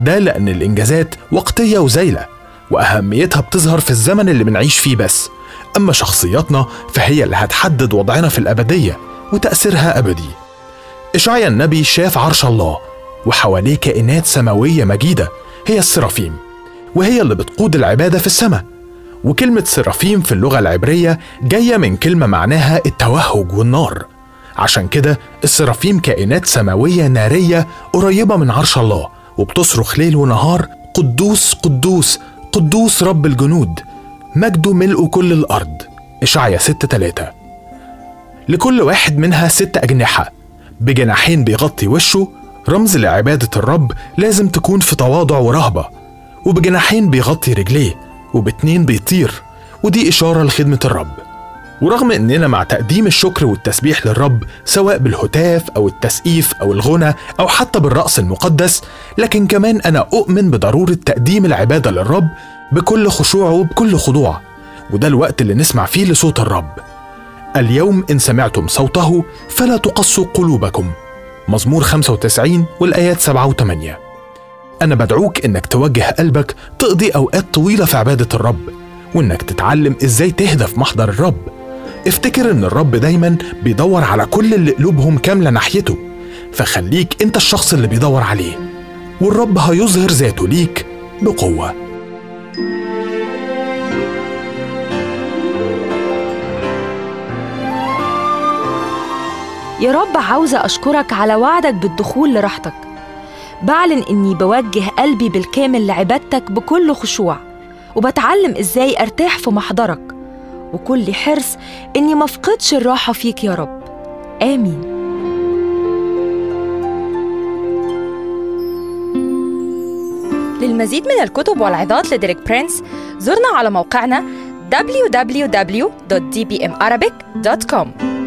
ده لأن الإنجازات وقتية وزايلة وأهميتها بتظهر في الزمن اللي بنعيش فيه بس أما شخصياتنا فهي اللي هتحدد وضعنا في الأبدية وتأثيرها أبدي إشعيا النبي شاف عرش الله وحواليه كائنات سماوية مجيدة هي السرافيم وهي اللي بتقود العبادة في السماء وكلمة سرافيم في اللغة العبرية جاية من كلمة معناها التوهج والنار عشان كده السرافيم كائنات سماوية نارية قريبة من عرش الله وبتصرخ ليل ونهار قدوس قدوس قدوس رب الجنود مجده ملء كل الأرض إشعيا 6 3 لكل واحد منها ست أجنحة بجناحين بيغطي وشه رمز لعبادة الرب لازم تكون في تواضع ورهبة وبجناحين بيغطي رجليه وباتنين بيطير ودي إشارة لخدمة الرب ورغم إننا مع تقديم الشكر والتسبيح للرب سواء بالهتاف أو التسقيف أو الغنى أو حتى بالرأس المقدس لكن كمان أنا أؤمن بضرورة تقديم العبادة للرب بكل خشوع وبكل خضوع وده الوقت اللي نسمع فيه لصوت الرب اليوم إن سمعتم صوته فلا تقصوا قلوبكم مزمور 95 والآيات 7 و8 أنا بدعوك إنك توجه قلبك تقضي أوقات طويلة في عبادة الرب وإنك تتعلم إزاي تهدى في محضر الرب افتكر إن الرب دايما بيدور على كل اللي قلوبهم كاملة ناحيته فخليك أنت الشخص اللي بيدور عليه والرب هيظهر ذاته ليك بقوه يا رب عاوزة أشكرك على وعدك بالدخول لراحتك بعلن إني بوجه قلبي بالكامل لعبادتك بكل خشوع وبتعلم إزاي أرتاح في محضرك وكل حرص إني مفقدش الراحة فيك يا رب آمين للمزيد من الكتب والعظات لديريك برينس زرنا على موقعنا www.dbmarabic.com